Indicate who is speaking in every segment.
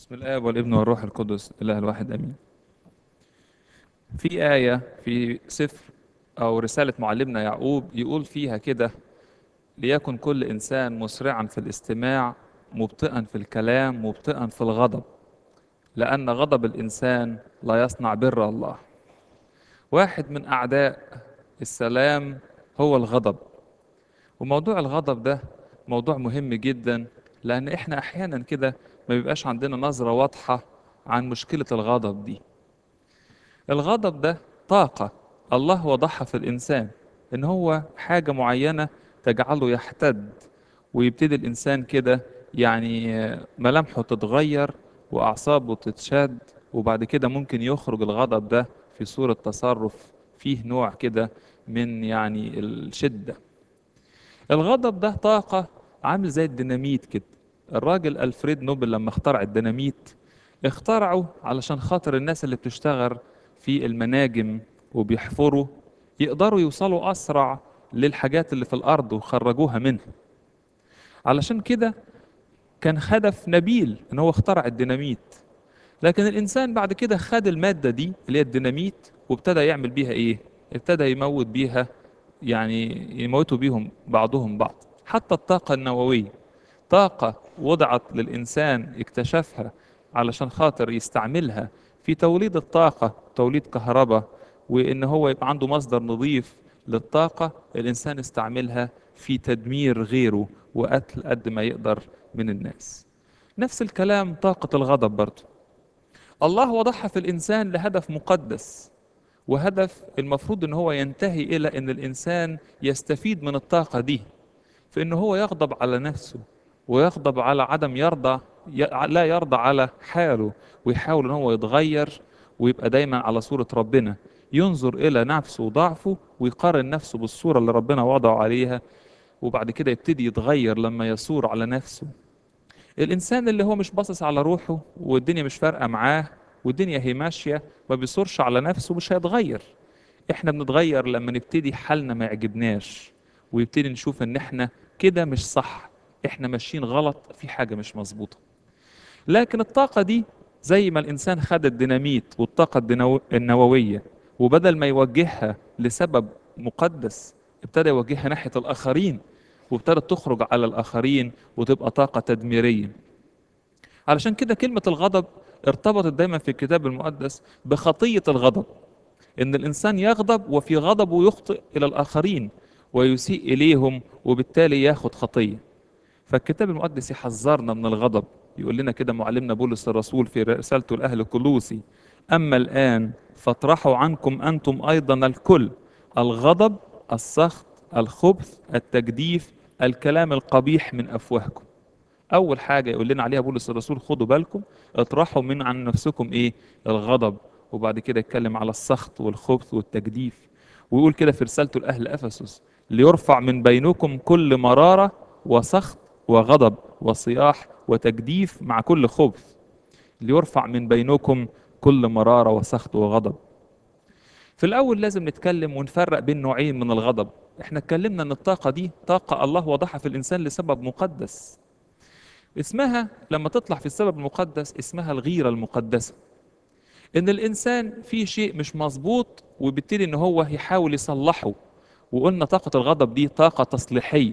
Speaker 1: بسم الآب والابن والروح القدس الإله الواحد آمين. في آية في سفر أو رسالة معلمنا يعقوب يقول فيها كده ليكن كل إنسان مسرعا في الاستماع مبطئا في الكلام مبطئا في الغضب لأن غضب الإنسان لا يصنع بر الله. واحد من أعداء السلام هو الغضب. وموضوع الغضب ده موضوع مهم جدا لأن إحنا أحيانا كده ما بيبقاش عندنا نظرة واضحة عن مشكلة الغضب دي الغضب ده طاقة الله وضعها في الإنسان إن هو حاجة معينة تجعله يحتد ويبتدي الإنسان كده يعني ملامحه تتغير وأعصابه تتشد وبعد كده ممكن يخرج الغضب ده في صورة تصرف فيه نوع كده من يعني الشدة الغضب ده طاقة عامل زي الديناميت كده الراجل ألفريد نوبل لما اخترع الديناميت اخترعه علشان خاطر الناس اللي بتشتغل في المناجم وبيحفروا يقدروا يوصلوا أسرع للحاجات اللي في الأرض وخرجوها منها علشان كده كان هدف نبيل ان هو اخترع الديناميت لكن الانسان بعد كده خد الماده دي اللي هي الديناميت وابتدى يعمل بيها ايه ابتدى يموت بيها يعني يموتوا بيهم بعضهم بعض حتى الطاقه النوويه طاقة وضعت للإنسان اكتشفها علشان خاطر يستعملها في توليد الطاقة توليد كهرباء وإن هو يبقى عنده مصدر نظيف للطاقة الإنسان استعملها في تدمير غيره وقتل قد ما يقدر من الناس نفس الكلام طاقة الغضب برضه الله وضعها في الإنسان لهدف مقدس وهدف المفروض ان هو ينتهي الى ان الانسان يستفيد من الطاقة دي في ان هو يغضب على نفسه ويغضب على عدم يرضى لا يرضى على حاله ويحاول ان هو يتغير ويبقى دايما على صورة ربنا ينظر الى نفسه وضعفه ويقارن نفسه بالصورة اللي ربنا وضعه عليها وبعد كده يبتدي يتغير لما يصور على نفسه الانسان اللي هو مش باصص على روحه والدنيا مش فارقة معاه والدنيا هي ماشية ما بيصورش على نفسه مش هيتغير احنا بنتغير لما نبتدي حالنا ما يعجبناش ويبتدي نشوف ان احنا كده مش صح احنا ماشيين غلط في حاجة مش مظبوطة لكن الطاقة دي زي ما الإنسان خد الديناميت والطاقة الدنو... النووية وبدل ما يوجهها لسبب مقدس ابتدى يوجهها ناحية الآخرين وابتدت تخرج على الآخرين وتبقى طاقة تدميرية علشان كده كلمة الغضب ارتبطت دايما في الكتاب المقدس بخطية الغضب إن الإنسان يغضب وفي غضبه يخطئ إلى الآخرين ويسيء إليهم وبالتالي ياخد خطية فالكتاب المقدس يحذرنا من الغضب يقول لنا كده معلمنا بولس الرسول في رسالته لأهل كلوسي أما الآن فاطرحوا عنكم أنتم أيضا الكل الغضب السخط الخبث التجديف الكلام القبيح من أفواهكم أول حاجة يقول لنا عليها بولس الرسول خدوا بالكم اطرحوا من عن نفسكم إيه الغضب وبعد كده يتكلم على السخط والخبث والتجديف ويقول كده في رسالته لأهل أفسس ليرفع من بينكم كل مرارة وسخط وغضب وصياح وتجديف مع كل خبث ليرفع من بينكم كل مرارة وسخط وغضب في الأول لازم نتكلم ونفرق بين نوعين من الغضب احنا اتكلمنا ان الطاقة دي طاقة الله وضعها في الإنسان لسبب مقدس اسمها لما تطلع في السبب المقدس اسمها الغيرة المقدسة ان الإنسان في شيء مش مظبوط وبالتالي ان هو يحاول يصلحه وقلنا طاقة الغضب دي طاقة تصليحية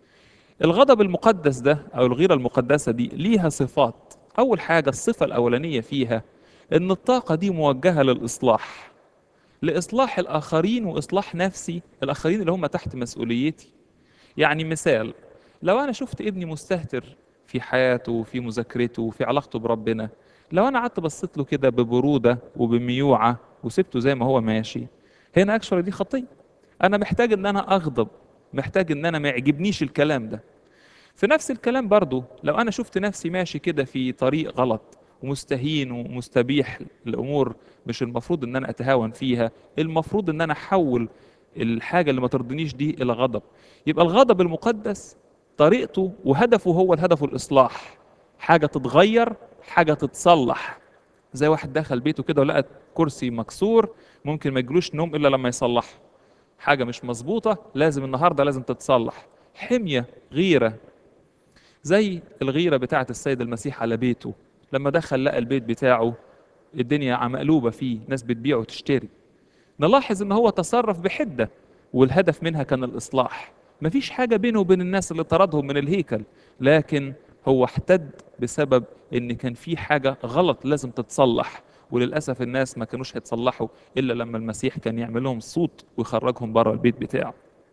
Speaker 1: الغضب المقدس ده او الغيرة المقدسة دي ليها صفات اول حاجة الصفة الاولانية فيها ان الطاقة دي موجهة للاصلاح لاصلاح الاخرين واصلاح نفسي الاخرين اللي هم تحت مسؤوليتي يعني مثال لو انا شفت ابني مستهتر في حياته وفي مذاكرته وفي علاقته بربنا لو انا قعدت بصيت له كده ببرودة وبميوعة وسبته زي ما هو ماشي هنا اكشولي دي خطية انا محتاج ان انا اغضب محتاج ان انا ما يعجبنيش الكلام ده في نفس الكلام برضو لو انا شفت نفسي ماشي كده في طريق غلط ومستهين ومستبيح الامور مش المفروض ان انا اتهاون فيها المفروض ان انا احول الحاجه اللي ما ترضينيش دي الى غضب يبقى الغضب المقدس طريقته وهدفه هو الهدف الاصلاح حاجه تتغير حاجه تتصلح زي واحد دخل بيته كده ولقى كرسي مكسور ممكن ما يجلوش نوم الا لما يصلحه حاجة مش مظبوطة لازم النهاردة لازم تتصلح حمية غيرة زي الغيرة بتاعة السيد المسيح على بيته لما دخل لقى البيت بتاعه الدنيا مقلوبة فيه ناس بتبيع وتشتري نلاحظ ان هو تصرف بحدة والهدف منها كان الإصلاح مفيش حاجة بينه وبين الناس اللي طردهم من الهيكل لكن هو احتد بسبب ان كان في حاجة غلط لازم تتصلح وللأسف الناس ما كانوش هيتصلحوا إلا لما المسيح كان يعمل لهم صوت ويخرجهم بره البيت بتاعه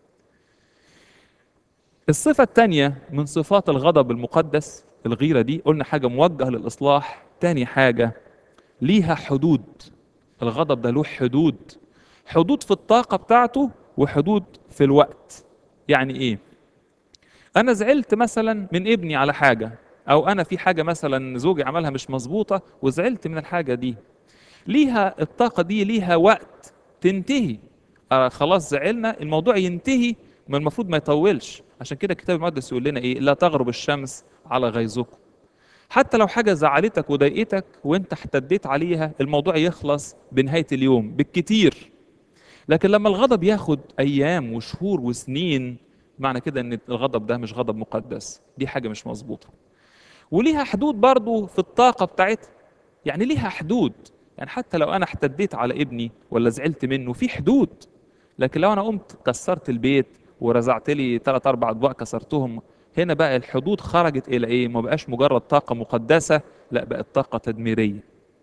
Speaker 1: الصفة الثانية من صفات الغضب المقدس الغيرة دي قلنا حاجة موجهة للإصلاح تاني حاجة ليها حدود الغضب ده له حدود حدود في الطاقة بتاعته وحدود في الوقت يعني ايه انا زعلت مثلا من ابني على حاجة او انا في حاجة مثلا زوجي عملها مش مظبوطة وزعلت من الحاجة دي ليها الطاقة دي ليها وقت تنتهي آه خلاص زعلنا الموضوع ينتهي ما المفروض ما يطولش عشان كده الكتاب المقدس يقول لنا ايه لا تغرب الشمس على غيظكم حتى لو حاجة زعلتك وضايقتك وانت احتديت عليها الموضوع يخلص بنهاية اليوم بالكتير لكن لما الغضب ياخد ايام وشهور وسنين معنى كده ان الغضب ده مش غضب مقدس دي حاجة مش مظبوطة وليها حدود برضو في الطاقة بتاعتها يعني ليها حدود يعني حتى لو انا احتديت على ابني ولا زعلت منه في حدود لكن لو انا قمت كسرت البيت ورزعت لي ثلاث اربع اطباق كسرتهم هنا بقى الحدود خرجت الى ايه ما بقاش مجرد طاقة مقدسة لا بقت طاقة تدميرية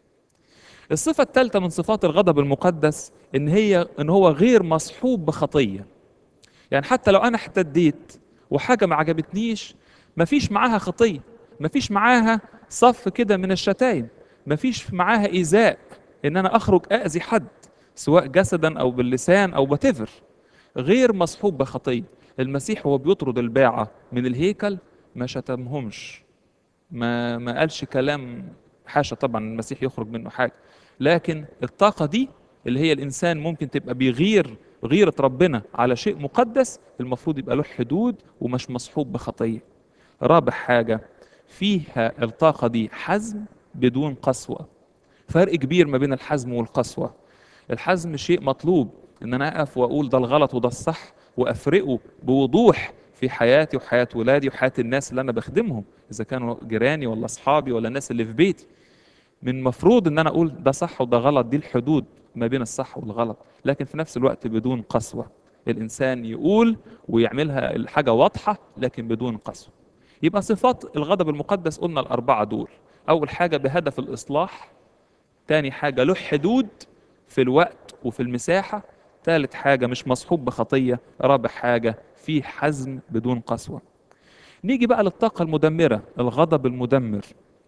Speaker 1: الصفة الثالثة من صفات الغضب المقدس ان هي ان هو غير مصحوب بخطية يعني حتى لو انا احتديت وحاجة ما عجبتنيش مفيش معاها خطية مفيش معاها صف كده من الشتايم مفيش معاها ايذاء ان انا اخرج اذي حد سواء جسدا او باللسان او بتفر غير مصحوب بخطيه المسيح وهو بيطرد الباعة من الهيكل ما شتمهمش ما ما قالش كلام حاشا طبعا المسيح يخرج منه حاجة لكن الطاقة دي اللي هي الإنسان ممكن تبقى بيغير غيرة ربنا على شيء مقدس المفروض يبقى له حدود ومش مصحوب بخطية رابع حاجة فيها الطاقة دي حزم بدون قسوة فرق كبير ما بين الحزم والقسوة الحزم شيء مطلوب ان انا اقف واقول ده الغلط وده الصح وافرقه بوضوح في حياتي وحياة ولادي وحياة الناس اللي انا بخدمهم اذا كانوا جيراني ولا اصحابي ولا الناس اللي في بيتي من المفروض ان انا اقول ده صح وده غلط دي الحدود ما بين الصح والغلط لكن في نفس الوقت بدون قسوة الانسان يقول ويعملها الحاجة واضحة لكن بدون قسوة يبقى صفات الغضب المقدس قلنا الاربعة دول اول حاجة بهدف الاصلاح تاني حاجة له حدود في الوقت وفي المساحة ثالث حاجة مش مصحوب بخطية رابع حاجة في حزم بدون قسوة نيجي بقى للطاقة المدمرة الغضب المدمر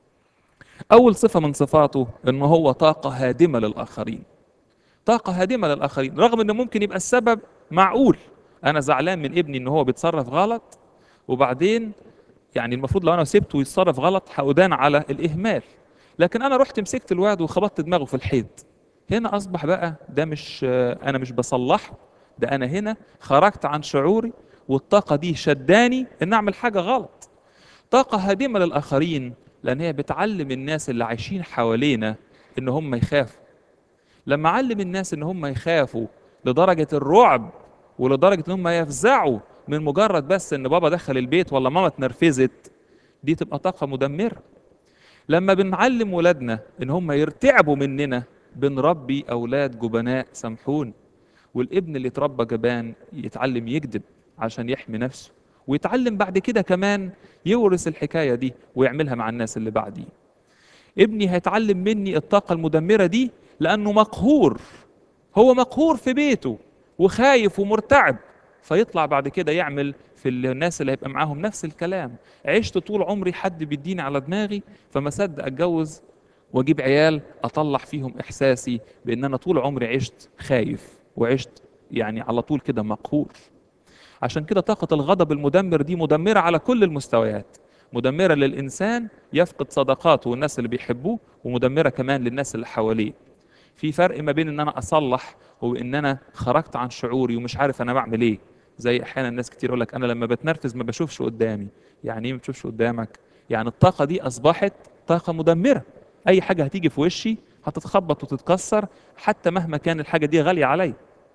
Speaker 1: أول صفة من صفاته إن هو طاقة هادمة للآخرين طاقة هادمة للآخرين رغم إن ممكن يبقى السبب معقول أنا زعلان من ابني إن هو بيتصرف غلط وبعدين يعني المفروض لو أنا سبته يتصرف غلط هأدان على الإهمال لكن أنا رحت مسكت الواد وخبطت دماغه في الحيط هنا اصبح بقى ده مش انا مش بصلحه ده انا هنا خرجت عن شعوري والطاقه دي شداني ان اعمل حاجه غلط طاقه هادمه للاخرين لان هي بتعلم الناس اللي عايشين حوالينا ان هم يخافوا لما علم الناس ان هم يخافوا لدرجه الرعب ولدرجه ان هم يفزعوا من مجرد بس ان بابا دخل البيت ولا ماما اتنرفزت دي تبقى طاقه مدمره لما بنعلم ولادنا ان هم يرتعبوا مننا بنربي اولاد جبناء سامحون والابن اللي اتربى جبان يتعلم يكذب عشان يحمي نفسه ويتعلم بعد كده كمان يورث الحكايه دي ويعملها مع الناس اللي بعديه ابني هيتعلم مني الطاقه المدمره دي لانه مقهور هو مقهور في بيته وخايف ومرتعب فيطلع بعد كده يعمل في الناس اللي هيبقى معاهم نفس الكلام عشت طول عمري حد بيديني على دماغي فما صدق اتجوز واجيب عيال اطلع فيهم احساسي بان انا طول عمري عشت خايف وعشت يعني على طول كده مقهور عشان كده طاقة الغضب المدمر دي مدمرة على كل المستويات مدمرة للإنسان يفقد صداقاته والناس اللي بيحبوه ومدمرة كمان للناس اللي حواليه في فرق ما بين ان انا اصلح وان انا خرجت عن شعوري ومش عارف انا بعمل ايه زي احيانا ناس كتير يقول لك انا لما بتنرفز ما بشوفش قدامي يعني ايه ما بتشوفش قدامك يعني الطاقة دي اصبحت طاقة مدمرة اي حاجه هتيجي في وشي هتتخبط وتتكسر حتى مهما كان الحاجه دي غاليه عليا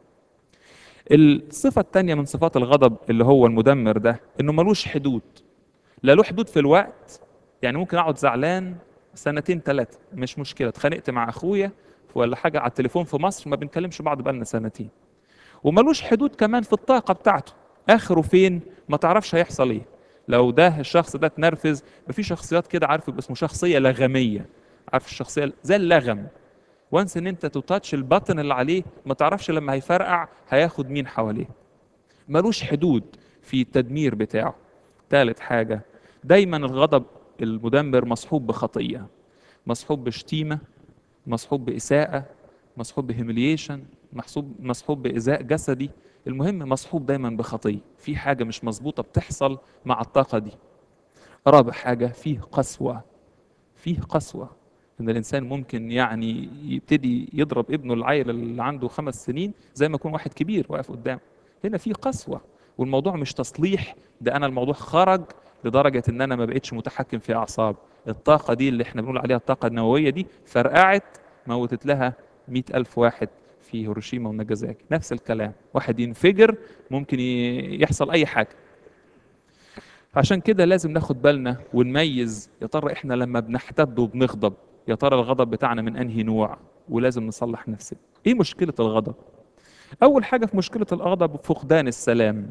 Speaker 1: الصفه الثانيه من صفات الغضب اللي هو المدمر ده انه ملوش حدود لا له حدود في الوقت يعني ممكن اقعد زعلان سنتين ثلاثة مش مشكلة اتخانقت مع أخويا ولا حاجة على التليفون في مصر ما بنكلمش بعض بقالنا سنتين وملوش حدود كمان في الطاقة بتاعته آخره فين ما تعرفش هيحصل إيه لو ده الشخص ده اتنرفز في شخصيات كده عارف اسمه شخصية لغمية عارف الشخصية زي اللغم وانس ان انت تتاتش البطن اللي عليه ما تعرفش لما هيفرقع هياخد مين حواليه ملوش حدود في التدمير بتاعه ثالث حاجة دايما الغضب المدمر مصحوب بخطية مصحوب بشتيمة مصحوب بإساءة مصحوب بهيميليشن مصحوب مصحوب بإيذاء جسدي المهم مصحوب دايما بخطية في حاجة مش مظبوطة بتحصل مع الطاقة دي رابع حاجة فيه قسوة فيه قسوة ان الانسان ممكن يعني يبتدي يضرب ابنه العيل اللي عنده خمس سنين زي ما يكون واحد كبير واقف قدامه هنا في قسوة والموضوع مش تصليح ده انا الموضوع خرج لدرجة ان انا ما بقتش متحكم في اعصابي الطاقة دي اللي احنا بنقول عليها الطاقة النووية دي فرقعت موتت لها مئة ألف واحد في هيروشيما وناجازاكي نفس الكلام واحد ينفجر ممكن يحصل أي حاجة عشان كده لازم ناخد بالنا ونميز يا ترى احنا لما بنحتد وبنغضب يا ترى الغضب بتاعنا من انهي نوع ولازم نصلح نفسنا ايه مشكلة الغضب اول حاجة في مشكلة الغضب فقدان السلام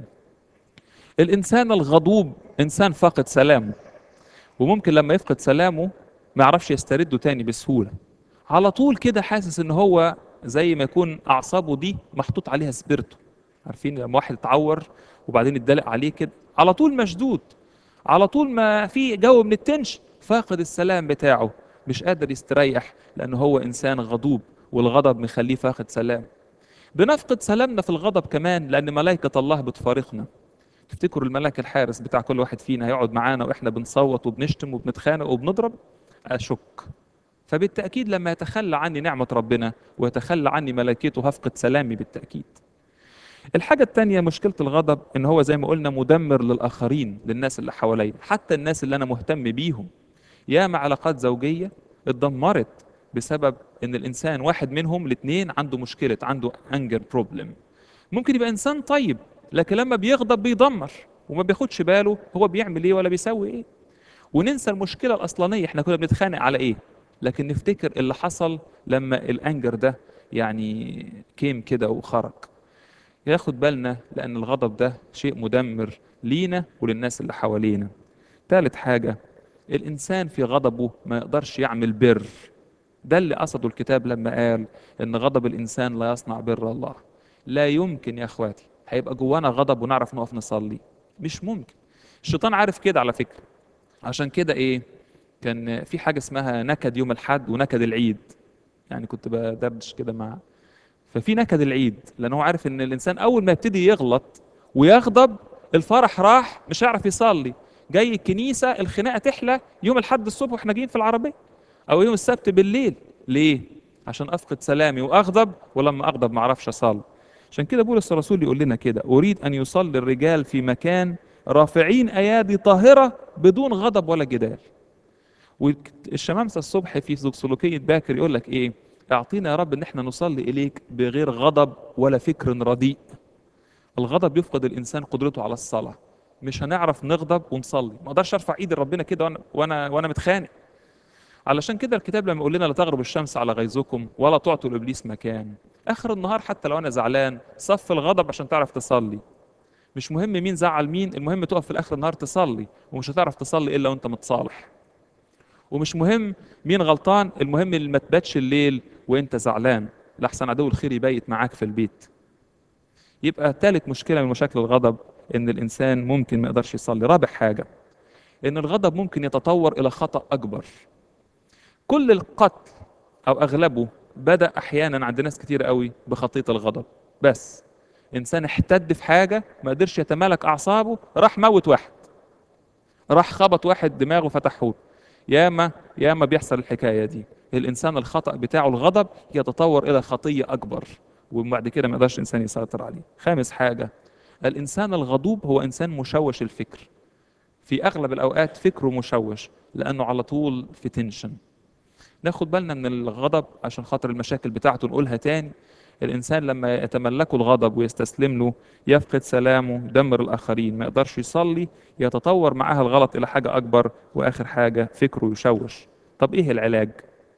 Speaker 1: الانسان الغضوب انسان فاقد سلامه وممكن لما يفقد سلامه ما يعرفش يسترده تاني بسهولة على طول كده حاسس ان هو زي ما يكون اعصابه دي محطوط عليها سبيرتو عارفين لما واحد اتعور وبعدين اتدلق عليه كده على طول مشدود على طول ما في جو من التنش فاقد السلام بتاعه مش قادر يستريح لأن هو إنسان غضوب والغضب مخليه فاقد سلام بنفقد سلامنا في الغضب كمان لأن ملائكة الله بتفارقنا تفتكروا الملاك الحارس بتاع كل واحد فينا هيقعد معانا وإحنا بنصوت وبنشتم وبنتخانق وبنضرب أشك فبالتأكيد لما يتخلى عني نعمة ربنا ويتخلى عني ملائكته هفقد سلامي بالتأكيد الحاجة التانية مشكلة الغضب إن هو زي ما قلنا مدمر للآخرين للناس اللي حواليا حتى الناس اللي أنا مهتم بيهم ياما علاقات زوجية اتدمرت بسبب ان الانسان واحد منهم الاثنين عنده مشكلة عنده انجر بروبلم ممكن يبقى انسان طيب لكن لما بيغضب بيدمر وما بياخدش باله هو بيعمل ايه ولا بيسوي ايه وننسى المشكلة الاصلانية احنا كنا بنتخانق على ايه لكن نفتكر اللي حصل لما الانجر ده يعني كيم كده وخرج ياخد بالنا لان الغضب ده شيء مدمر لينا وللناس اللي حوالينا ثالث حاجة الإنسان في غضبه ما يقدرش يعمل بر ده اللي قصده الكتاب لما قال إن غضب الإنسان لا يصنع بر الله لا يمكن يا أخواتي هيبقى جوانا غضب ونعرف نقف نصلي مش ممكن الشيطان عارف كده على فكرة عشان كده إيه كان في حاجة اسمها نكد يوم الحد ونكد العيد يعني كنت بدردش كده مع ففي نكد العيد لأن هو عارف إن الإنسان أول ما يبتدي يغلط ويغضب الفرح راح مش هيعرف يصلي جاي الكنيسة الخناقة تحلى يوم الحد الصبح واحنا جايين في العربية أو يوم السبت بالليل ليه؟ عشان أفقد سلامي وأغضب ولما أغضب ما أعرفش أصلي عشان كده بولس الرسول يقول لنا كده أريد أن يصلي الرجال في مكان رافعين أيادي طاهرة بدون غضب ولا جدال والشمامسة الصبح في زوكسولوكية باكر يقول لك إيه اعطينا يا رب ان احنا نصلي اليك بغير غضب ولا فكر رديء الغضب يفقد الانسان قدرته على الصلاه مش هنعرف نغضب ونصلي ما اقدرش ارفع ايدي لربنا كده وانا وانا وانا متخانق علشان كده الكتاب لما يقول لنا لا تغرب الشمس على غيظكم ولا تعطوا لابليس مكان اخر النهار حتى لو انا زعلان صف الغضب عشان تعرف تصلي مش مهم مين زعل مين المهم تقف في اخر النهار تصلي ومش هتعرف تصلي الا وانت متصالح ومش مهم مين غلطان المهم اللي ما تباتش الليل وانت زعلان لحسن عدو الخير يبيت معاك في البيت يبقى ثالث مشكله من مشاكل الغضب ان الانسان ممكن ما يقدرش يصلي رابع حاجه ان الغضب ممكن يتطور الى خطا اكبر كل القتل او اغلبه بدا احيانا عند ناس كتير قوي بخطيه الغضب بس انسان احتد في حاجه ما قدرش يتمالك اعصابه راح موت واحد راح خبط واحد دماغه فتحه ياما ياما بيحصل الحكايه دي الانسان الخطا بتاعه الغضب يتطور الى خطيه اكبر وبعد كده ما يقدرش الانسان يسيطر عليه خامس حاجه الانسان الغضوب هو انسان مشوش الفكر في اغلب الاوقات فكره مشوش لانه على طول في تنشن ناخد بالنا من الغضب عشان خاطر المشاكل بتاعته نقولها تاني الانسان لما يتملكه الغضب ويستسلم له يفقد سلامه يدمر الاخرين ما يقدرش يصلي يتطور معاها الغلط الى حاجه اكبر واخر حاجه فكره يشوش طب ايه العلاج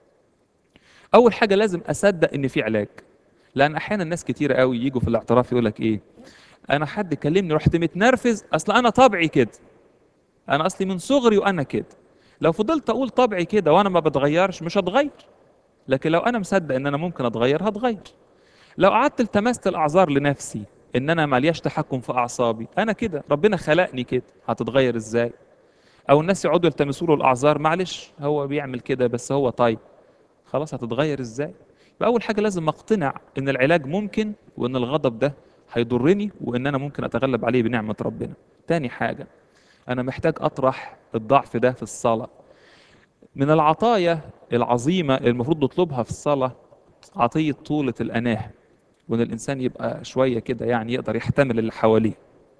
Speaker 1: اول حاجه لازم اصدق ان في علاج لان احيانا ناس كتيره قوي يجوا في الاعتراف يقول لك ايه انا حد كلمني رحت متنرفز اصل انا طبعي كده انا اصلي من صغري وانا كده لو فضلت اقول طبعي كده وانا ما بتغيرش مش هتغير لكن لو انا مصدق ان انا ممكن اتغير هتغير لو قعدت التمست الاعذار لنفسي ان انا مالياش تحكم في اعصابي انا كده ربنا خلقني كده هتتغير ازاي او الناس يقعدوا يلتمسوا له الاعذار معلش هو بيعمل كده بس هو طيب خلاص هتتغير ازاي يبقى اول حاجه لازم اقتنع ان العلاج ممكن وان الغضب ده هيضرني وان انا ممكن اتغلب عليه بنعمه ربنا تاني حاجه انا محتاج اطرح الضعف ده في الصلاه من العطايا العظيمه اللي المفروض نطلبها في الصلاه عطيه طولة الاناه وان الانسان يبقى شويه كده يعني يقدر يحتمل اللي حواليه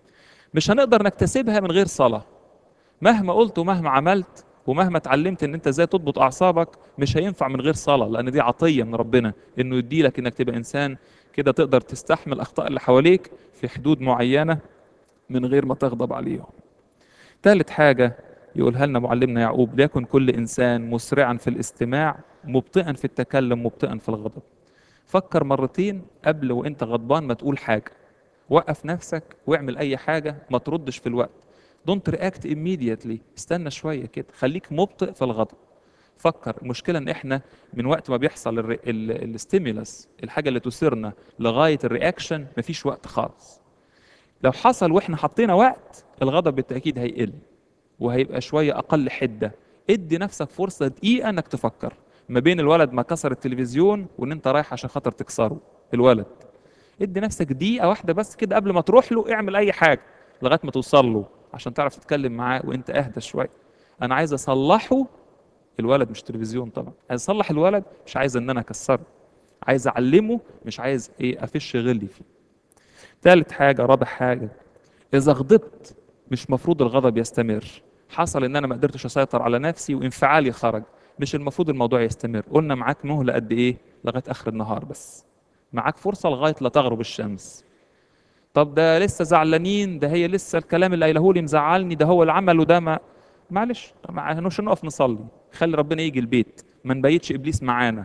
Speaker 1: مش هنقدر نكتسبها من غير صلاه مهما قلت ومهما عملت ومهما اتعلمت ان انت ازاي تضبط اعصابك مش هينفع من غير صلاه لان دي عطيه من ربنا انه يديلك انك تبقى انسان كده تقدر تستحمل اخطاء اللي حواليك في حدود معينه من غير ما تغضب عليهم ثالث حاجه يقولها لنا معلمنا يعقوب ليكن كل انسان مسرعا في الاستماع مبطئا في التكلم مبطئا في الغضب فكر مرتين قبل وانت غضبان ما تقول حاجه وقف نفسك واعمل اي حاجه ما تردش في الوقت دونت رياكت immediately استنى شويه كده خليك مبطئ في الغضب فكر المشكله ان احنا من وقت ما بيحصل الستيمولس الحاجه اللي تثيرنا لغايه الرياكشن مفيش وقت خالص لو حصل واحنا حطينا وقت الغضب بالتاكيد هيقل وهيبقى شويه اقل حده ادي نفسك فرصه دقيقه انك تفكر ما بين الولد ما كسر التلفزيون وان انت رايح عشان خاطر تكسره الولد ادي نفسك دقيقه واحده بس كده قبل ما تروح له اعمل اي حاجه لغايه ما توصل له عشان تعرف تتكلم معاه وانت اهدى شويه انا عايز اصلحه الولد مش تلفزيون طبعا عايز اصلح الولد مش عايز ان انا اكسره عايز اعلمه مش عايز ايه افش غلي فيه ثالث حاجه رابع حاجه اذا غضبت مش مفروض الغضب يستمر حصل ان انا ما قدرتش اسيطر على نفسي وانفعالي خرج مش المفروض الموضوع يستمر قلنا معاك مهله قد ايه لغايه اخر النهار بس معاك فرصه لغايه لا تغرب الشمس طب ده لسه زعلانين ده هي لسه الكلام اللي قايله لي مزعلني ده هو اللي عمله ده ما معلش مش هنقف نصلي خلي ربنا يجي البيت ما نبيتش ابليس معانا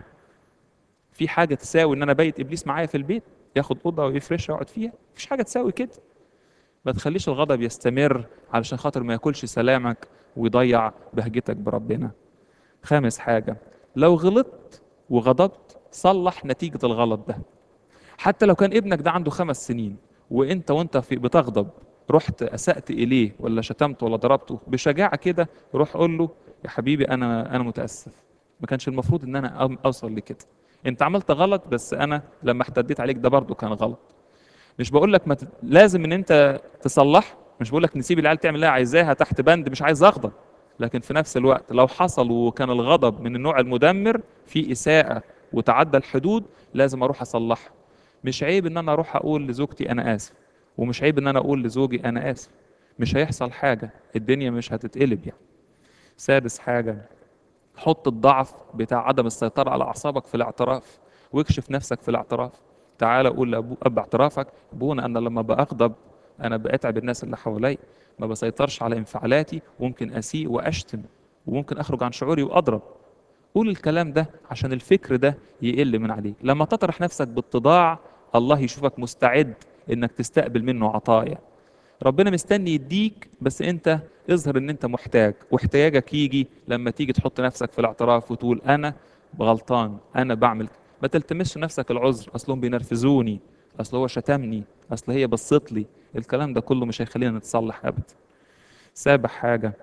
Speaker 1: في حاجه تساوي ان انا بيت ابليس معايا في البيت ياخد اوضه ويفرشها ويقعد فيها مفيش حاجه تساوي كده ما تخليش الغضب يستمر علشان خاطر ما ياكلش سلامك ويضيع بهجتك بربنا خامس حاجه لو غلطت وغضبت صلح نتيجه الغلط ده حتى لو كان ابنك ده عنده خمس سنين وانت وانت في بتغضب رحت اسأت اليه ولا شتمته ولا ضربته بشجاعه كده روح قول له يا حبيبي انا انا متاسف ما كانش المفروض ان انا اوصل لكده انت عملت غلط بس انا لما احتديت عليك ده برضه كان غلط مش بقول لك ما ت... لازم ان انت تصلح مش بقول لك نسيب العيال تعمل اللي عايزاها تحت بند مش عايز اغضب لكن في نفس الوقت لو حصل وكان الغضب من النوع المدمر في اساءه وتعدى الحدود لازم اروح اصلحها مش عيب ان انا اروح اقول لزوجتي انا اسف ومش عيب ان انا اقول لزوجي انا اسف مش هيحصل حاجه الدنيا مش هتتقلب يعني سادس حاجه حط الضعف بتاع عدم السيطره على اعصابك في الاعتراف واكشف نفسك في الاعتراف تعال قول لأبو أب اعترافك ابونا انا لما باغضب انا باتعب الناس اللي حواليا ما بسيطرش على انفعالاتي وممكن اسيء واشتم وممكن اخرج عن شعوري واضرب قول الكلام ده عشان الفكر ده يقل من عليك لما تطرح نفسك باتضاع الله يشوفك مستعد انك تستقبل منه عطايا ربنا مستني يديك بس انت اظهر ان انت محتاج واحتياجك يجي لما تيجي تحط نفسك في الاعتراف وتقول انا غلطان انا بعمل ما تلتمسش نفسك العذر اصلهم بينرفزوني اصل هو شتمني اصل هي بصت لي الكلام ده كله مش هيخلينا نتصلح ابدا سابع حاجه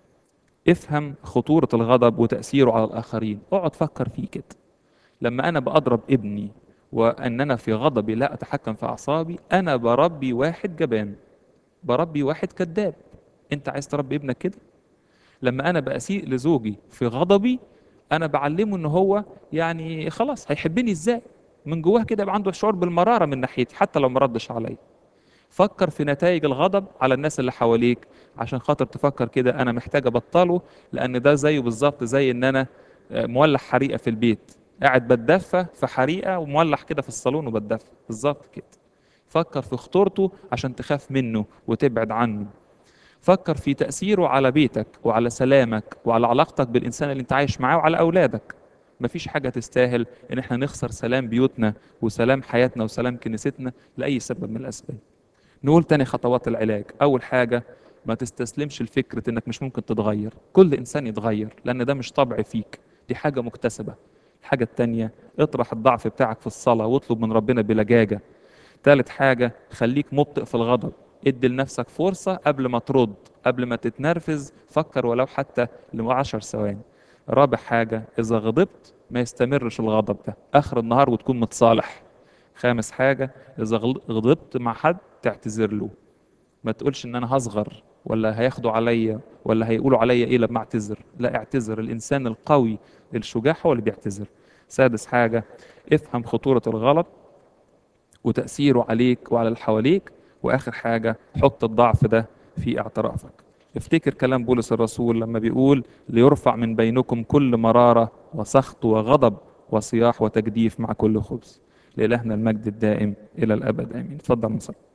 Speaker 1: افهم خطورة الغضب وتأثيره على الآخرين اقعد فكر فيه كده لما أنا بأضرب ابني وأن أنا في غضبي لا أتحكم في أعصابي أنا بربي واحد جبان بربي واحد كذاب أنت عايز تربي ابنك كده لما أنا بأسيء لزوجي في غضبي أنا بعلمه إن هو يعني خلاص هيحبني إزاي من جواه كده يبقى عنده شعور بالمرارة من ناحيتي حتى لو ما ردش عليا فكر في نتائج الغضب على الناس اللي حواليك عشان خاطر تفكر كده انا محتاج ابطله لان ده زيه بالظبط زي ان انا مولع حريقه في البيت قاعد بتدفى في حريقه ومولع كده في الصالون وبتدفى بالظبط كده فكر في خطورته عشان تخاف منه وتبعد عنه فكر في تأثيره على بيتك وعلى سلامك وعلى علاقتك بالإنسان اللي انت عايش معاه وعلى أولادك مفيش حاجة تستاهل ان احنا نخسر سلام بيوتنا وسلام حياتنا وسلام كنيستنا لأي سبب من الأسباب نقول تاني خطوات العلاج أول حاجة ما تستسلمش لفكرة انك مش ممكن تتغير كل انسان يتغير لان ده مش طبع فيك دي حاجة مكتسبة الحاجة التانية اطرح الضعف بتاعك في الصلاة واطلب من ربنا بلجاجة تالت حاجة خليك مبطئ في الغضب ادي لنفسك فرصة قبل ما ترد قبل ما تتنرفز فكر ولو حتى لعشر ثواني رابع حاجة إذا غضبت ما يستمرش الغضب ده آخر النهار وتكون متصالح خامس حاجة إذا غضبت مع حد تعتذر له ما تقولش إن أنا هصغر ولا هياخدوا عليا ولا هيقولوا عليا إيه لما أعتذر لا اعتذر الإنسان القوي الشجاع هو اللي بيعتذر سادس حاجة افهم خطورة الغلط وتأثيره عليك وعلى اللي حواليك وآخر حاجة حط الضعف ده في اعترافك افتكر كلام بولس الرسول لما بيقول ليرفع من بينكم كل مرارة وسخط وغضب وصياح وتجديف مع كل خبز لإلهنا المجد الدائم إلى الأبد آمين تفضل مصر